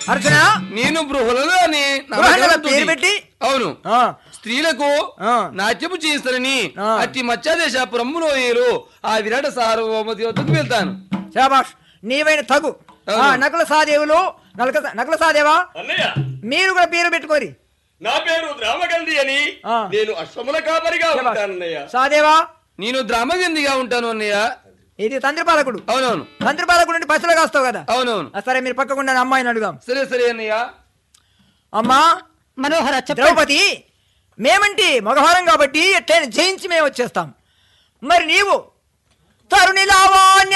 అర్చన నేను బృహలలో అని నా బృహలలో భగవంతుడి. పేరు పెట్టి? అవును ఆ, స్త్రీలకు ఆ. నాట్యము చేస్తారని ఆ. అట్టి మత్స్యాదేశపురములో ఏరు ఆ విరాట సార్వభౌమతి వద్దకు వెళ్తాను శాబాష్ నీవైన తగు ఆ, అవును. నకుల సాదేవులు నలక నకుల సాదేవా అన్నయ్య మీరు కూడా పేరు పెట్టుకోరి నా పేరు ద్రామగల్ది అని ఆ. నేను అశ్వముల కాపరిగా శాబాష్. ఉంటానన్నయ్య సాదేవా నేను ద్రామగంధిగా ఉంటాను అన్నయ్య ఇది తంత్రి పాలకుడు అవునవును తంత్రి పాలకుడు నుండి పసలు కాస్తావు కదా అవునవును ఆ, సరే మీరు పక్కకుండా అమ్మాయిని అడుగుదాం సరే సరే అన్నయ్య అమ్మా మనోహర చెప్పండి ద్రౌపది మేమంటే మగవారం కాబట్టి ఎట్లయినా జయించి మేము వచ్చేస్తాం మరి నీవు తరుణి లావాణ్య